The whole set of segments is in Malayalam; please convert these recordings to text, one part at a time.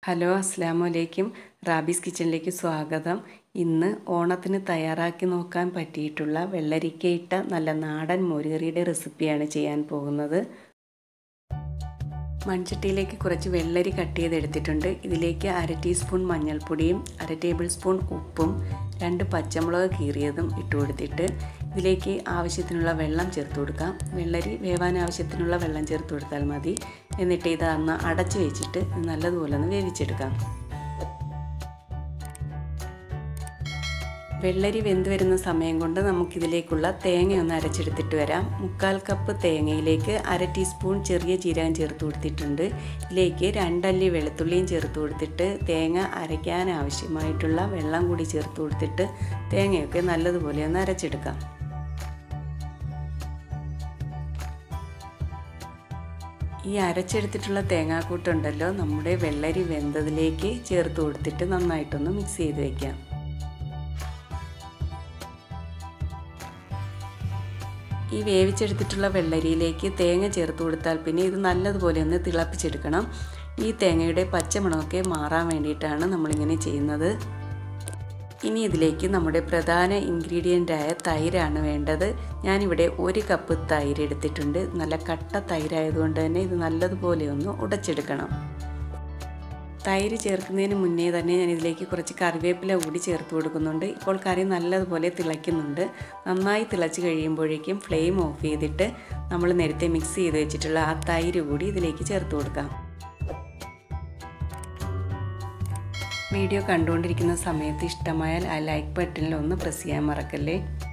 ഹലോ അസ്സാം വലൈക്കും റാബീസ് കിച്ചണിലേക്ക് സ്വാഗതം ഇന്ന് ഓണത്തിന് തയ്യാറാക്കി നോക്കാൻ പറ്റിയിട്ടുള്ള വെള്ളരിക്കയിട്ട നല്ല നാടൻ മോരുകറിയുടെ റെസിപ്പിയാണ് ചെയ്യാൻ പോകുന്നത് മൺചട്ടിയിലേക്ക് കുറച്ച് വെള്ളരി കട്ട് ചെയ്തെടുത്തിട്ടുണ്ട് ഇതിലേക്ക് അര ടീസ്പൂൺ മഞ്ഞൾപ്പൊടിയും അര ടേബിൾ സ്പൂൺ ഉപ്പും രണ്ട് പച്ചമുളക് കീറിയതും ഇട്ട് കൊടുത്തിട്ട് ഇതിലേക്ക് ആവശ്യത്തിനുള്ള വെള്ളം ചേർത്ത് കൊടുക്കാം വെള്ളരി വേവാൻ ആവശ്യത്തിനുള്ള വെള്ളം ചേർത്ത് കൊടുത്താൽ മതി എന്നിട്ട് ഇത് അന്ന് അടച്ചു വെച്ചിട്ട് നല്ലതുപോലെ ഒന്ന് വേവിച്ചെടുക്കാം വെള്ളരി വെന്ത് വരുന്ന സമയം കൊണ്ട് നമുക്കിതിലേക്കുള്ള തേങ്ങ ഒന്ന് അരച്ചെടുത്തിട്ട് വരാം മുക്കാൽ കപ്പ് തേങ്ങയിലേക്ക് അര ടീസ്പൂൺ ചെറിയ ജീരകം ചേർത്ത് കൊടുത്തിട്ടുണ്ട് ഇതിലേക്ക് രണ്ടല്ലി വെളുത്തുള്ളിയും ചേർത്ത് കൊടുത്തിട്ട് തേങ്ങ അരയ്ക്കാൻ ആവശ്യമായിട്ടുള്ള വെള്ളം കൂടി ചേർത്ത് കൊടുത്തിട്ട് തേങ്ങയൊക്കെ നല്ലതുപോലെ ഒന്ന് അരച്ചെടുക്കാം ഈ അരച്ചെടുത്തിട്ടുള്ള തേങ്ങാക്കൂട്ടുണ്ടല്ലോ നമ്മുടെ വെള്ളരി വെന്തതിലേക്ക് ചേർത്ത് കൊടുത്തിട്ട് നന്നായിട്ടൊന്ന് മിക്സ് ചെയ്ത് വയ്ക്കാം ഈ വേവിച്ചെടുത്തിട്ടുള്ള വെള്ളരിയിലേക്ക് തേങ്ങ ചേർത്ത് കൊടുത്താൽ പിന്നെ ഇത് നല്ലതുപോലെ ഒന്ന് തിളപ്പിച്ചെടുക്കണം ഈ തേങ്ങയുടെ പച്ചമണമൊക്കെ മാറാൻ വേണ്ടിയിട്ടാണ് നമ്മളിങ്ങനെ ചെയ്യുന്നത് ഇനി ഇതിലേക്ക് നമ്മുടെ പ്രധാന ഇൻഗ്രീഡിയൻ്റായ തൈരാണ് വേണ്ടത് ഞാനിവിടെ ഒരു കപ്പ് തൈര് എടുത്തിട്ടുണ്ട് നല്ല കട്ട തൈരായതുകൊണ്ട് തന്നെ ഇത് നല്ലതുപോലെ ഒന്ന് ഉടച്ചെടുക്കണം തൈര് ചേർക്കുന്നതിന് മുന്നേ തന്നെ ഞാൻ ഇതിലേക്ക് കുറച്ച് കറിവേപ്പില കൂടി ചേർത്ത് കൊടുക്കുന്നുണ്ട് ഇപ്പോൾ കറി നല്ലതുപോലെ തിളയ്ക്കുന്നുണ്ട് നന്നായി തിളച്ച് കഴിയുമ്പോഴേക്കും ഫ്ലെയിം ഓഫ് ചെയ്തിട്ട് നമ്മൾ നേരത്തെ മിക്സ് ചെയ്ത് വെച്ചിട്ടുള്ള ആ തൈര് കൂടി ഇതിലേക്ക് ചേർത്ത് കൊടുക്കാം വീഡിയോ കണ്ടുകൊണ്ടിരിക്കുന്ന സമയത്ത് ഇഷ്ടമായാൽ ആ ലൈക്ക് ബട്ടണിൽ ഒന്ന് പ്രസ് ചെയ്യാൻ മറക്കല്ലേ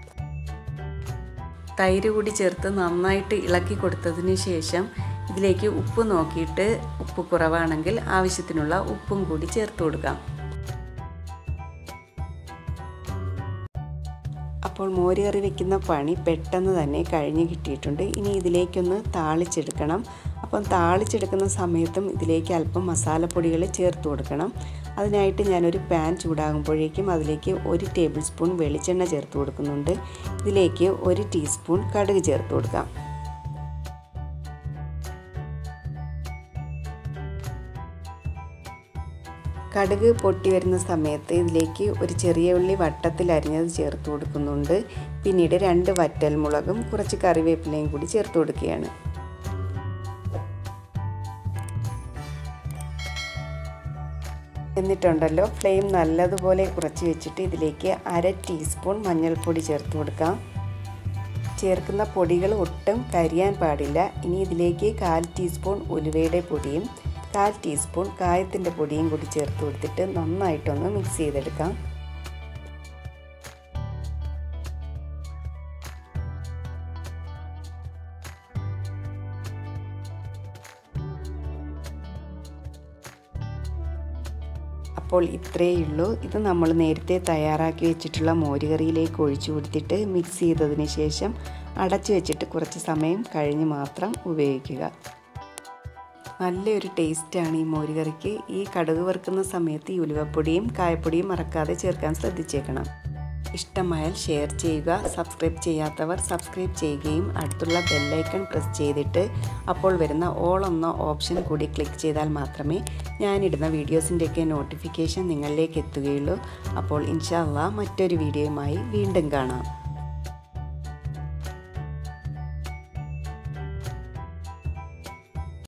തൈര് കൂടി ചേർത്ത് നന്നായിട്ട് ഇളക്കി കൊടുത്തതിന് ശേഷം ഇതിലേക്ക് ഉപ്പ് നോക്കിയിട്ട് ഉപ്പ് കുറവാണെങ്കിൽ ആവശ്യത്തിനുള്ള ഉപ്പും കൂടി ചേർത്ത് കൊടുക്കാം അപ്പോൾ മോര് കറി വെക്കുന്ന പണി പെട്ടെന്ന് തന്നെ കഴിഞ്ഞ് കിട്ടിയിട്ടുണ്ട് ഇനി ഇതിലേക്കൊന്ന് താളിച്ചെടുക്കണം അപ്പം താളിച്ചെടുക്കുന്ന സമയത്തും ഇതിലേക്ക് അല്പം മസാലപ്പൊടികൾ ചേർത്ത് കൊടുക്കണം അതിനായിട്ട് ഞാനൊരു പാൻ ചൂടാകുമ്പോഴേക്കും അതിലേക്ക് ഒരു ടേബിൾ സ്പൂൺ വെളിച്ചെണ്ണ ചേർത്ത് കൊടുക്കുന്നുണ്ട് ഇതിലേക്ക് ഒരു ടീസ്പൂൺ കടുക് ചേർത്ത് കൊടുക്കാം കടുക് പൊട്ടി വരുന്ന സമയത്ത് ഇതിലേക്ക് ഒരു ചെറിയ ഉള്ളി വട്ടത്തിൽ അരിഞ്ഞത് ചേർത്ത് കൊടുക്കുന്നുണ്ട് പിന്നീട് രണ്ട് വറ്റൽമുളകും കുറച്ച് കറിവേപ്പിലയും കൂടി ചേർത്ത് കൊടുക്കുകയാണ് എന്നിട്ടുണ്ടല്ലോ ഫ്ലെയിം നല്ലതുപോലെ കുറച്ച് വെച്ചിട്ട് ഇതിലേക്ക് അര ടീസ്പൂൺ മഞ്ഞൾപ്പൊടി ചേർത്ത് കൊടുക്കാം ചേർക്കുന്ന പൊടികൾ ഒട്ടും കരിയാൻ പാടില്ല ഇനി ഇതിലേക്ക് കാൽ ടീസ്പൂൺ ഉലുവയുടെ പൊടിയും കാൽ ടീസ്പൂൺ കായത്തിൻ്റെ പൊടിയും കൂടി ചേർത്ത് കൊടുത്തിട്ട് നന്നായിട്ടൊന്ന് മിക്സ് ചെയ്തെടുക്കാം അപ്പോൾ ഇത്രയേ ഉള്ളൂ ഇത് നമ്മൾ നേരത്തെ തയ്യാറാക്കി വെച്ചിട്ടുള്ള മോരുകറിയിലേക്ക് ഒഴിച്ചു കൊടുത്തിട്ട് മിക്സ് ചെയ്തതിന് ശേഷം അടച്ചു വെച്ചിട്ട് കുറച്ച് സമയം കഴിഞ്ഞ് മാത്രം ഉപയോഗിക്കുക നല്ലൊരു ടേസ്റ്റാണ് ഈ മോരുകറിക്ക് ഈ കടുക് വറുക്കുന്ന സമയത്ത് ഈ ഉലുവപ്പൊടിയും കായപ്പൊടിയും മറക്കാതെ ചേർക്കാൻ ശ്രദ്ധിച്ചേക്കണം ഇഷ്ടമായാൽ ഷെയർ ചെയ്യുക സബ്സ്ക്രൈബ് ചെയ്യാത്തവർ സബ്സ്ക്രൈബ് ചെയ്യുകയും അടുത്തുള്ള ബെല്ലൈക്കൺ പ്രസ് ചെയ്തിട്ട് അപ്പോൾ വരുന്ന ഓൾ എന്ന ഓപ്ഷൻ കൂടി ക്ലിക്ക് ചെയ്താൽ മാത്രമേ ഞാനിടുന്ന വീഡിയോസിൻ്റെയൊക്കെ നോട്ടിഫിക്കേഷൻ നിങ്ങളിലേക്ക് എത്തുകയുള്ളൂ അപ്പോൾ ഇൻഷാല്ല മറ്റൊരു വീഡിയോയുമായി വീണ്ടും കാണാം